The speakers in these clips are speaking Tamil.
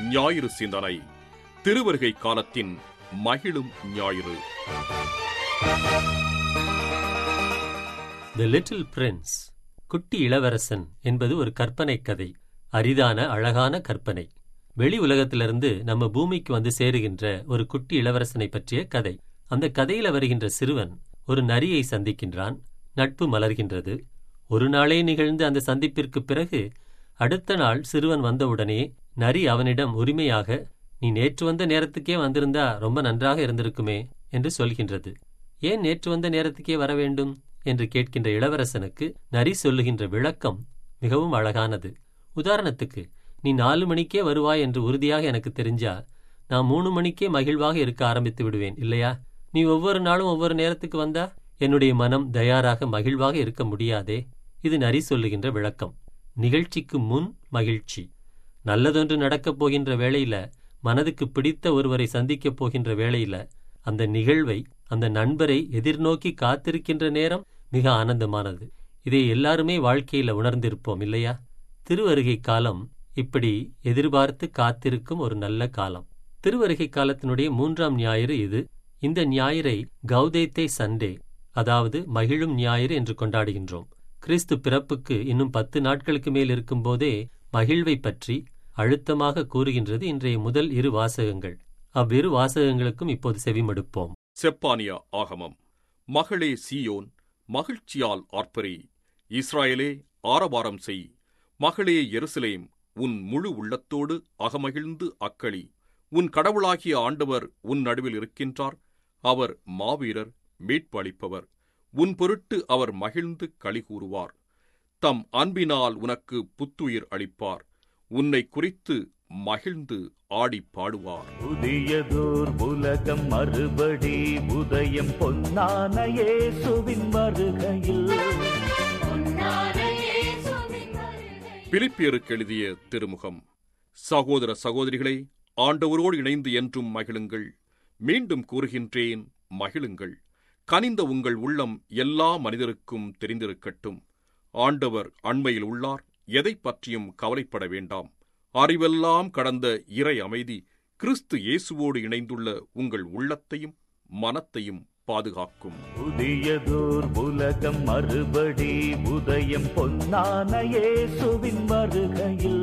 ஞாயிறு சிந்தனை திருவருகை காலத்தின் மகிழும் ஞாயிறு தி லிட்டில் பிரின்ஸ் குட்டி இளவரசன் என்பது ஒரு கற்பனை கதை அரிதான அழகான கற்பனை வெளி உலகத்திலிருந்து நம்ம பூமிக்கு வந்து சேருகின்ற ஒரு குட்டி இளவரசனை பற்றிய கதை அந்த கதையில வருகின்ற சிறுவன் ஒரு நரியை சந்திக்கின்றான் நட்பு மலர்கின்றது ஒரு நாளே நிகழ்ந்த அந்த சந்திப்பிற்கு பிறகு அடுத்த நாள் சிறுவன் வந்தவுடனே நரி அவனிடம் உரிமையாக நீ நேற்று வந்த நேரத்துக்கே வந்திருந்தா ரொம்ப நன்றாக இருந்திருக்குமே என்று சொல்கின்றது ஏன் நேற்று வந்த நேரத்துக்கே வர வேண்டும் என்று கேட்கின்ற இளவரசனுக்கு நரி சொல்லுகின்ற விளக்கம் மிகவும் அழகானது உதாரணத்துக்கு நீ நாலு மணிக்கே வருவாய் என்று உறுதியாக எனக்கு தெரிஞ்சா நான் மூணு மணிக்கே மகிழ்வாக இருக்க ஆரம்பித்து விடுவேன் இல்லையா நீ ஒவ்வொரு நாளும் ஒவ்வொரு நேரத்துக்கு வந்தா என்னுடைய மனம் தயாராக மகிழ்வாக இருக்க முடியாதே இது நரி சொல்லுகின்ற விளக்கம் நிகழ்ச்சிக்கு முன் மகிழ்ச்சி நல்லதொன்று நடக்கப் போகின்ற வேளையில மனதுக்கு பிடித்த ஒருவரை சந்திக்கப் போகின்ற வேளையில அந்த நிகழ்வை அந்த நண்பரை எதிர்நோக்கி காத்திருக்கின்ற நேரம் மிக ஆனந்தமானது இதை எல்லாருமே வாழ்க்கையில உணர்ந்திருப்போம் இல்லையா திருவருகை காலம் இப்படி எதிர்பார்த்து காத்திருக்கும் ஒரு நல்ல காலம் திருவருகை காலத்தினுடைய மூன்றாம் ஞாயிறு இது இந்த ஞாயிறை கௌதேத்தே சண்டே அதாவது மகிழும் ஞாயிறு என்று கொண்டாடுகின்றோம் கிறிஸ்து பிறப்புக்கு இன்னும் பத்து நாட்களுக்கு மேல் இருக்கும்போதே மகிழ்வை பற்றி அழுத்தமாக கூறுகின்றது இன்றைய முதல் இரு வாசகங்கள் அவ்விரு வாசகங்களுக்கும் இப்போது செவிமடுப்போம் செப்பானியா ஆகமம் மகளே சீயோன் மகிழ்ச்சியால் ஆர்ப்பரி இஸ்ராயலே ஆரவாரம் செய் மகளே எருசலேம் உன் முழு உள்ளத்தோடு அகமகிழ்ந்து அக்களி உன் கடவுளாகிய ஆண்டவர் உன் நடுவில் இருக்கின்றார் அவர் மாவீரர் மீட்பு அளிப்பவர் உன் பொருட்டு அவர் மகிழ்ந்து களி கூறுவார் தம் அன்பினால் உனக்கு புத்துயிர் அளிப்பார் உன்னை குறித்து மகிழ்ந்து ஆடிப் பாடுவார் புதியதோர் உலகம் மறுபடி உதயம் பொன்னான இயேசுவின் வருகையில் பிலிப்பியருக்கு எழுதிய திருமுகம் சகோதர சகோதரிகளே ஆண்டவரோடு இணைந்து என்றும் மகிழுங்கள் மீண்டும் கூறுகின்றேன் மகிழுங்கள் கனிந்த உங்கள் உள்ளம் எல்லா மனிதருக்கும் தெரிந்திருக்கட்டும் ஆண்டவர் அண்மையில் உள்ளார் எதைப் பற்றியும் கவலைப்பட வேண்டாம் அறிவெல்லாம் கடந்த இறை அமைதி கிறிஸ்து இயேசுவோடு இணைந்துள்ள உங்கள் உள்ளத்தையும் மனத்தையும் பாதுகாக்கும் புதியதோர் உலகம் மறுபடி உதயம் பொன்னான இயேசுவின் வருகையில்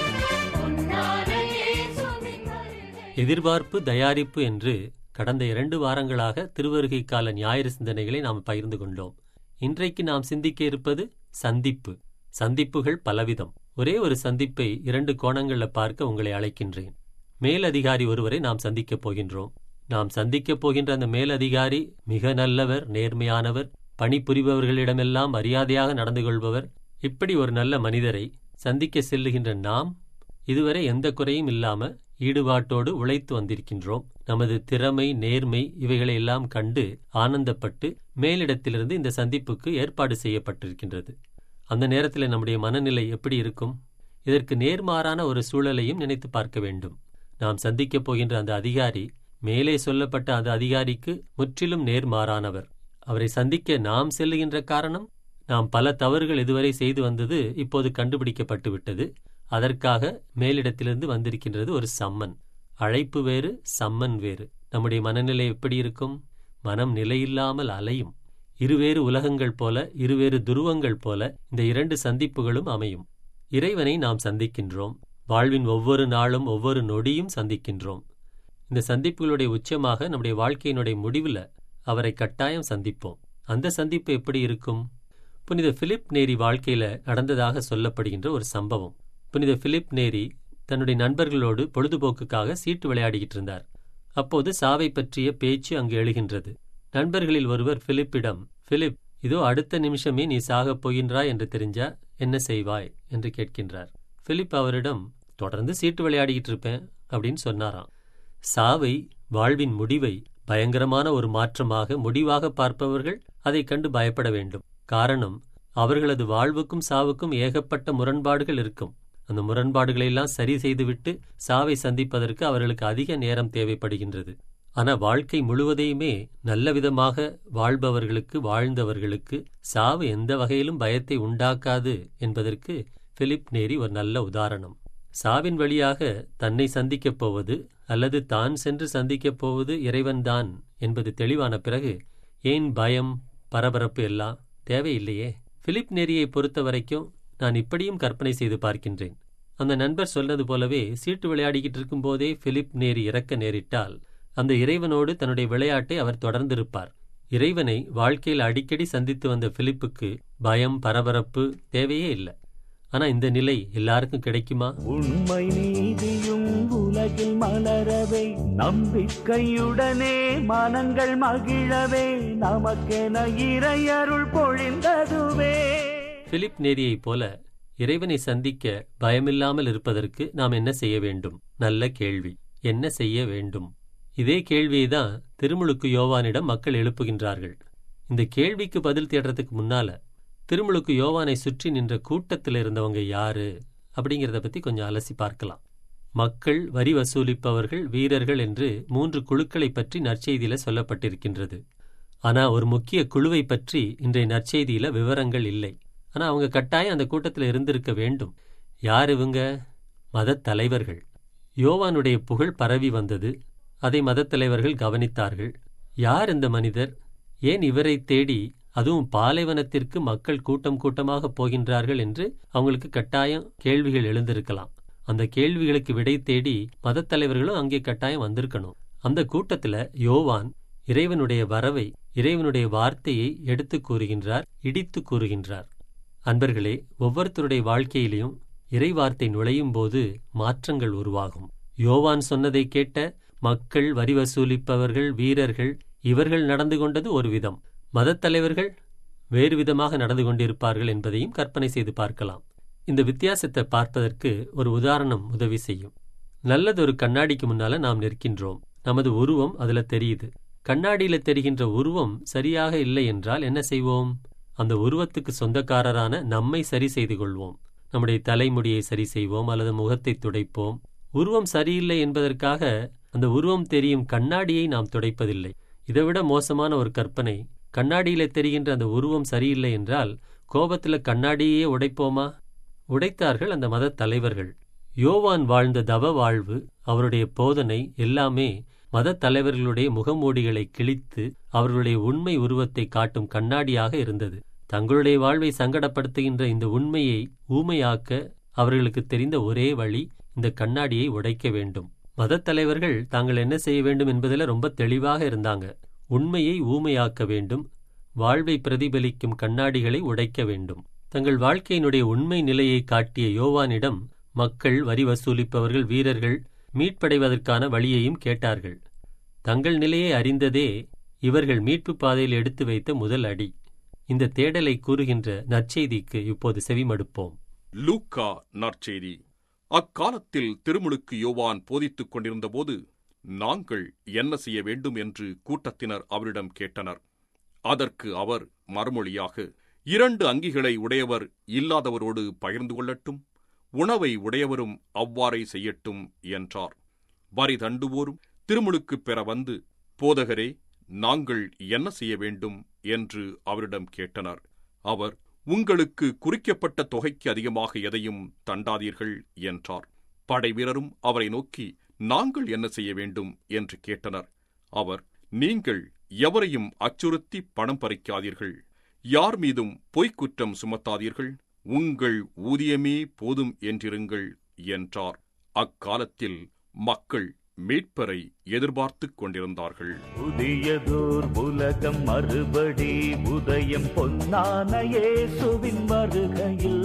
எதிர்பார்ப்பு தயாரிப்பு என்று கடந்த இரண்டு வாரங்களாக திருவருகை கால ஞாயிறு சிந்தனைகளை நாம் பகிர்ந்து கொண்டோம் இன்றைக்கு நாம் சிந்திக்க இருப்பது சந்திப்பு சந்திப்புகள் பலவிதம் ஒரே ஒரு சந்திப்பை இரண்டு கோணங்கள்ல பார்க்க உங்களை அழைக்கின்றேன் மேலதிகாரி ஒருவரை நாம் சந்திக்கப் போகின்றோம் நாம் சந்திக்கப் போகின்ற அந்த மேலதிகாரி மிக நல்லவர் நேர்மையானவர் பணிபுரிபவர்களிடமெல்லாம் மரியாதையாக நடந்து கொள்பவர் இப்படி ஒரு நல்ல மனிதரை சந்திக்க செல்லுகின்ற நாம் இதுவரை எந்த குறையும் இல்லாம ஈடுபாட்டோடு உழைத்து வந்திருக்கின்றோம் நமது திறமை நேர்மை இவைகளை எல்லாம் கண்டு ஆனந்தப்பட்டு மேலிடத்திலிருந்து இந்த சந்திப்புக்கு ஏற்பாடு செய்யப்பட்டிருக்கின்றது அந்த நேரத்தில் நம்முடைய மனநிலை எப்படி இருக்கும் இதற்கு நேர்மாறான ஒரு சூழலையும் நினைத்து பார்க்க வேண்டும் நாம் சந்திக்கப் போகின்ற அந்த அதிகாரி மேலே சொல்லப்பட்ட அந்த அதிகாரிக்கு முற்றிலும் நேர்மாறானவர் அவரை சந்திக்க நாம் செல்லுகின்ற காரணம் நாம் பல தவறுகள் இதுவரை செய்து வந்தது இப்போது கண்டுபிடிக்கப்பட்டு விட்டது அதற்காக மேலிடத்திலிருந்து வந்திருக்கின்றது ஒரு சம்மன் அழைப்பு வேறு சம்மன் வேறு நம்முடைய மனநிலை எப்படி இருக்கும் மனம் நிலையில்லாமல் அலையும் இருவேறு உலகங்கள் போல இருவேறு துருவங்கள் போல இந்த இரண்டு சந்திப்புகளும் அமையும் இறைவனை நாம் சந்திக்கின்றோம் வாழ்வின் ஒவ்வொரு நாளும் ஒவ்வொரு நொடியும் சந்திக்கின்றோம் இந்த சந்திப்புகளுடைய உச்சமாக நம்முடைய வாழ்க்கையினுடைய முடிவில் அவரை கட்டாயம் சந்திப்போம் அந்த சந்திப்பு எப்படி இருக்கும் புனித பிலிப் நேரி வாழ்க்கையில நடந்ததாக சொல்லப்படுகின்ற ஒரு சம்பவம் புனித பிலிப் நேரி தன்னுடைய நண்பர்களோடு பொழுதுபோக்குக்காக சீட்டு விளையாடிக்கிட்டு இருந்தார் அப்போது சாவை பற்றிய பேச்சு அங்கு எழுகின்றது நண்பர்களில் ஒருவர் பிலிப்பிடம் பிலிப் இதோ அடுத்த நிமிஷமே நீ சாகப் போகின்றாய் என்று தெரிஞ்சா என்ன செய்வாய் என்று கேட்கின்றார் பிலிப் அவரிடம் தொடர்ந்து சீட்டு விளையாடிக்கிட்டு இருப்பேன் அப்படின்னு சொன்னாராம் சாவை வாழ்வின் முடிவை பயங்கரமான ஒரு மாற்றமாக முடிவாக பார்ப்பவர்கள் அதைக் கண்டு பயப்பட வேண்டும் காரணம் அவர்களது வாழ்வுக்கும் சாவுக்கும் ஏகப்பட்ட முரண்பாடுகள் இருக்கும் அந்த முரண்பாடுகளை எல்லாம் சரி செய்துவிட்டு சாவை சந்திப்பதற்கு அவர்களுக்கு அதிக நேரம் தேவைப்படுகின்றது ஆனா வாழ்க்கை முழுவதையுமே நல்ல விதமாக வாழ்பவர்களுக்கு வாழ்ந்தவர்களுக்கு சாவு எந்த வகையிலும் பயத்தை உண்டாக்காது என்பதற்கு பிலிப் நேரி ஒரு நல்ல உதாரணம் சாவின் வழியாக தன்னை சந்திக்கப் போவது அல்லது தான் சென்று சந்திக்கப் போவது இறைவன்தான் என்பது தெளிவான பிறகு ஏன் பயம் பரபரப்பு எல்லாம் தேவையில்லையே பிலிப் நேரியை பொறுத்த வரைக்கும் நான் இப்படியும் கற்பனை செய்து பார்க்கின்றேன் அந்த நண்பர் சொன்னது போலவே சீட்டு விளையாடிக்கிட்டு இருக்கும்போதே பிலிப் நேரி இறக்க நேரிட்டால் அந்த இறைவனோடு தன்னுடைய விளையாட்டை அவர் தொடர்ந்திருப்பார் இறைவனை வாழ்க்கையில் அடிக்கடி சந்தித்து வந்த பிலிப்புக்கு பயம் பரபரப்பு தேவையே இல்லை ஆனா இந்த நிலை எல்லாருக்கும் கிடைக்குமா உண்மை நீதியும் உலகில் மலரவே நம்பிக்கையுடனே மனங்கள் மகிழவே நமக்கென இறையருள் பொழிந்ததுவே பிலிப் நேரியைப் போல இறைவனை சந்திக்க பயமில்லாமல் இருப்பதற்கு நாம் என்ன செய்ய வேண்டும் நல்ல கேள்வி என்ன செய்ய வேண்டும் இதே கேள்வியை தான் திருமுழுக்கு யோவானிடம் மக்கள் எழுப்புகின்றார்கள் இந்த கேள்விக்கு பதில் தேடுறதுக்கு முன்னால திருமுழுக்கு யோவானை சுற்றி நின்ற கூட்டத்தில் இருந்தவங்க யாரு அப்படிங்கிறத பத்தி கொஞ்சம் அலசி பார்க்கலாம் மக்கள் வரி வசூலிப்பவர்கள் வீரர்கள் என்று மூன்று குழுக்களை பற்றி நற்செய்தியில சொல்லப்பட்டிருக்கின்றது ஆனா ஒரு முக்கிய குழுவை பற்றி இன்றைய நற்செய்தியில விவரங்கள் இல்லை ஆனா அவங்க கட்டாயம் அந்த கூட்டத்தில் இருந்திருக்க வேண்டும் யார் இவங்க மதத் தலைவர்கள் யோவானுடைய புகழ் பரவி வந்தது அதை மதத் தலைவர்கள் கவனித்தார்கள் யார் இந்த மனிதர் ஏன் இவரை தேடி அதுவும் பாலைவனத்திற்கு மக்கள் கூட்டம் கூட்டமாக போகின்றார்கள் என்று அவங்களுக்கு கட்டாயம் கேள்விகள் எழுந்திருக்கலாம் அந்த கேள்விகளுக்கு விடை தேடி மதத் தலைவர்களும் அங்கே கட்டாயம் வந்திருக்கணும் அந்த கூட்டத்துல யோவான் இறைவனுடைய வரவை இறைவனுடைய வார்த்தையை எடுத்துக் கூறுகின்றார் இடித்துக் கூறுகின்றார் அன்பர்களே ஒவ்வொருத்தருடைய வாழ்க்கையிலையும் இறை வார்த்தை நுழையும் போது மாற்றங்கள் உருவாகும் யோவான் சொன்னதை கேட்ட மக்கள் வரி வசூலிப்பவர்கள் வீரர்கள் இவர்கள் நடந்து கொண்டது ஒரு விதம் மதத் தலைவர்கள் வேறு விதமாக நடந்து கொண்டிருப்பார்கள் என்பதையும் கற்பனை செய்து பார்க்கலாம் இந்த வித்தியாசத்தை பார்ப்பதற்கு ஒரு உதாரணம் உதவி செய்யும் நல்லதொரு கண்ணாடிக்கு முன்னால நாம் நிற்கின்றோம் நமது உருவம் அதுல தெரியுது கண்ணாடியில தெரிகின்ற உருவம் சரியாக இல்லை என்றால் என்ன செய்வோம் அந்த உருவத்துக்கு சொந்தக்காரரான நம்மை சரி செய்து கொள்வோம் நம்முடைய தலைமுடியை சரி செய்வோம் அல்லது முகத்தை துடைப்போம் உருவம் சரியில்லை என்பதற்காக அந்த உருவம் தெரியும் கண்ணாடியை நாம் துடைப்பதில்லை இதைவிட மோசமான ஒரு கற்பனை கண்ணாடியில தெரிகின்ற அந்த உருவம் சரியில்லை என்றால் கோபத்துல கண்ணாடியே உடைப்போமா உடைத்தார்கள் அந்த மத தலைவர்கள் யோவான் வாழ்ந்த தவ வாழ்வு அவருடைய போதனை எல்லாமே மத தலைவர்களுடைய முகமூடிகளை கிழித்து அவர்களுடைய உண்மை உருவத்தை காட்டும் கண்ணாடியாக இருந்தது தங்களுடைய வாழ்வை சங்கடப்படுத்துகின்ற இந்த உண்மையை ஊமையாக்க அவர்களுக்கு தெரிந்த ஒரே வழி இந்த கண்ணாடியை உடைக்க வேண்டும் மதத் தலைவர்கள் தாங்கள் என்ன செய்ய வேண்டும் என்பதில் ரொம்ப தெளிவாக இருந்தாங்க உண்மையை ஊமையாக்க வேண்டும் வாழ்வை பிரதிபலிக்கும் கண்ணாடிகளை உடைக்க வேண்டும் தங்கள் வாழ்க்கையினுடைய உண்மை நிலையை காட்டிய யோவானிடம் மக்கள் வரி வசூலிப்பவர்கள் வீரர்கள் மீட்படைவதற்கான வழியையும் கேட்டார்கள் தங்கள் நிலையை அறிந்ததே இவர்கள் மீட்பு பாதையில் எடுத்து வைத்த முதல் அடி இந்த தேடலை கூறுகின்ற நற்செய்திக்கு இப்போது செவிமடுப்போம் லூக்கா நற்செய்தி அக்காலத்தில் திருமுழுக்கு யோவான் போதித்துக் கொண்டிருந்தபோது நாங்கள் என்ன செய்ய வேண்டும் என்று கூட்டத்தினர் அவரிடம் கேட்டனர் அதற்கு அவர் மறுமொழியாக இரண்டு அங்கிகளை உடையவர் இல்லாதவரோடு பகிர்ந்து கொள்ளட்டும் உணவை உடையவரும் அவ்வாறே செய்யட்டும் என்றார் வரி தண்டுவோரும் திருமுழுக்கு பெற வந்து போதகரே நாங்கள் என்ன செய்ய வேண்டும் என்று அவரிடம் கேட்டனர் அவர் உங்களுக்கு குறிக்கப்பட்ட தொகைக்கு அதிகமாக எதையும் தண்டாதீர்கள் என்றார் படைவீரரும் அவரை நோக்கி நாங்கள் என்ன செய்ய வேண்டும் என்று கேட்டனர் அவர் நீங்கள் எவரையும் அச்சுறுத்தி பணம் பறிக்காதீர்கள் யார் மீதும் பொய்க்குற்றம் சுமத்தாதீர்கள் உங்கள் ஊதியமே போதும் என்றிருங்கள் என்றார் அக்காலத்தில் மக்கள் மீட்பரை எதிர்பார்த்துக் கொண்டிருந்தார்கள் புதியதோர் உலகம் மறுபடி உதயம் பொன்னான இயேசுவின் வருகையில்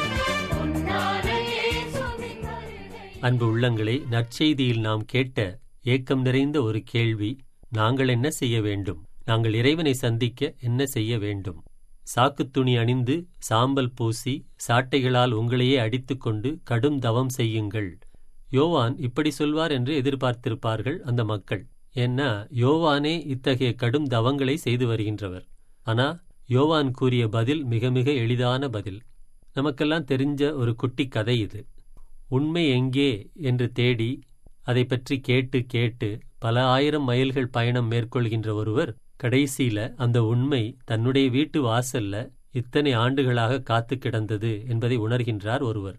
அன்பு உள்ளங்களே நற்செய்தியில் நாம் கேட்ட ஏக்கம் நிறைந்த ஒரு கேள்வி நாங்கள் என்ன செய்ய வேண்டும் நாங்கள் இறைவனை சந்திக்க என்ன செய்ய வேண்டும் சாக்குத் துணி அணிந்து சாம்பல் பூசி சாட்டைகளால் உங்களையே அடித்துக்கொண்டு கடும் தவம் செய்யுங்கள் யோவான் இப்படி சொல்வார் என்று எதிர்பார்த்திருப்பார்கள் அந்த மக்கள் ஏன்னா யோவானே இத்தகைய கடும் தவங்களை செய்து வருகின்றவர் ஆனா யோவான் கூறிய பதில் மிக மிக எளிதான பதில் நமக்கெல்லாம் தெரிஞ்ச ஒரு குட்டி கதை இது உண்மை எங்கே என்று தேடி அதை பற்றி கேட்டு கேட்டு பல ஆயிரம் மைல்கள் பயணம் மேற்கொள்கின்ற ஒருவர் கடைசியில அந்த உண்மை தன்னுடைய வீட்டு வாசல்ல இத்தனை ஆண்டுகளாக காத்து கிடந்தது என்பதை உணர்கின்றார் ஒருவர்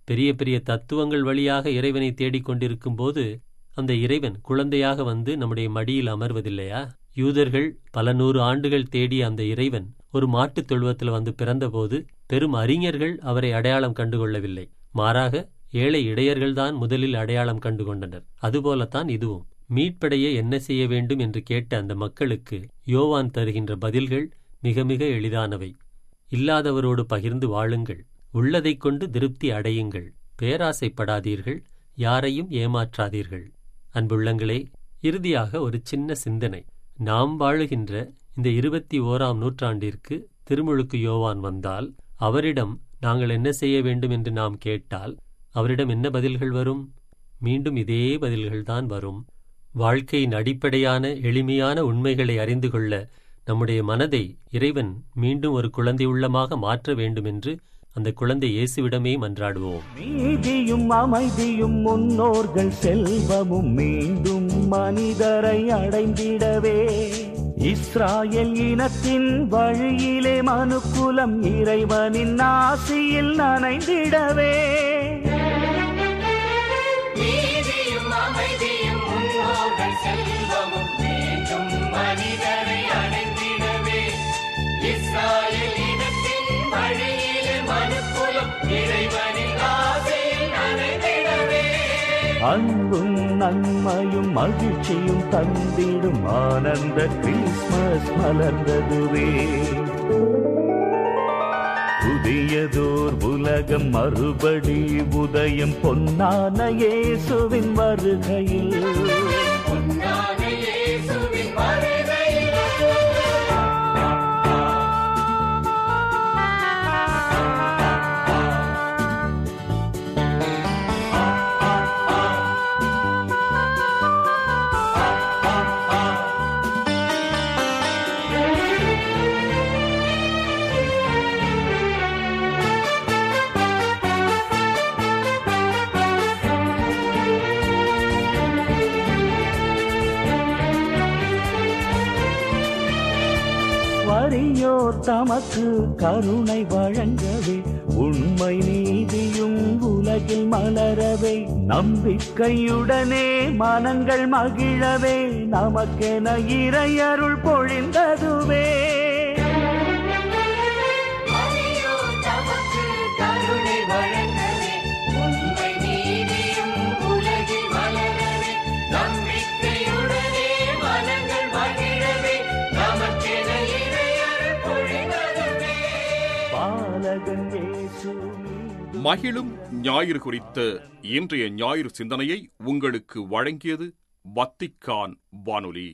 பெரிய பெரிய தத்துவங்கள் வழியாக இறைவனை தேடிக் கொண்டிருக்கும் போது அந்த இறைவன் குழந்தையாக வந்து நம்முடைய மடியில் அமர்வதில்லையா யூதர்கள் பல நூறு ஆண்டுகள் தேடிய அந்த இறைவன் ஒரு மாட்டுத் தொழுவத்தில் வந்து பிறந்தபோது பெரும் அறிஞர்கள் அவரை அடையாளம் கண்டுகொள்ளவில்லை மாறாக ஏழை இடையர்கள்தான் முதலில் அடையாளம் கண்டு கொண்டனர் அதுபோலத்தான் இதுவும் மீட்படைய என்ன செய்ய வேண்டும் என்று கேட்ட அந்த மக்களுக்கு யோவான் தருகின்ற பதில்கள் மிக மிக எளிதானவை இல்லாதவரோடு பகிர்ந்து வாழுங்கள் உள்ளதைக் கொண்டு திருப்தி அடையுங்கள் பேராசைப்படாதீர்கள் யாரையும் ஏமாற்றாதீர்கள் அன்புள்ளங்களே இறுதியாக ஒரு சின்ன சிந்தனை நாம் வாழுகின்ற இந்த இருபத்தி ஓராம் நூற்றாண்டிற்கு திருமுழுக்கு யோவான் வந்தால் அவரிடம் நாங்கள் என்ன செய்ய வேண்டும் என்று நாம் கேட்டால் அவரிடம் என்ன பதில்கள் வரும் மீண்டும் இதே பதில்கள்தான் வரும் வாழ்க்கையின் அடிப்படையான எளிமையான உண்மைகளை அறிந்து கொள்ள நம்முடைய மனதை இறைவன் மீண்டும் ஒரு குழந்தை உள்ளமாக மாற்ற வேண்டுமென்று அந்த குழந்தை இயேசுவிடமே மன்றாடுவோம் நீதியும் அமைதியும் முன்னோர்கள் செல்வமும் மீண்டும் மனிதரை அடைந்திடவே இஸ்ராயல் இனத்தின் வழியிலே மனுக்குலம் இறைவனின் ஆசியில் நனைந்திடவே நீதியும் அமைதியும் முன்னோர்கள் செல்வமும் மீண்டும் மனிதரை அடைந்திடவே இஸ்ராயல் இனத்தின் வழியிலே மனுக்குலம் இறைவனின் ஆசையில் அடைந்திடவே அன்பும் நன்மையும் மகிழ்ச்சியும் தந்திடும் ஆனந்த கிறிஸ்மஸ் மலர்ந்ததுவே புதியதோர் உலகம் மறுபடி உதயம் பொன்னான இயேசுவின் வருகையில் பொன்னான இயேசுவின் வருகையில் வறியோர் தமக்கு கருணை வழங்கவே உண்மை நீதியும் உலகில் மலரவே நம்பிக்கையுடனே மனங்கள் மகிழவே நமக்கென இறையருள் பொழிந்ததுவே அரியோ தமக்கு கருணை வழங்கவே உண்மை நீதியும் உலகில் மலரவே நம்பிக்கையுடனே மனங்கள் மகிழவே நமக்கென இறையருள் பொழிந்ததுவே பாலகன் இயேசு மீது மகிழும் ஞாயிறு குறித்த இன்றைய ஞாயிறு சிந்தனையை உங்களுக்கு வழங்கியது வத்திக்கான் வானொலி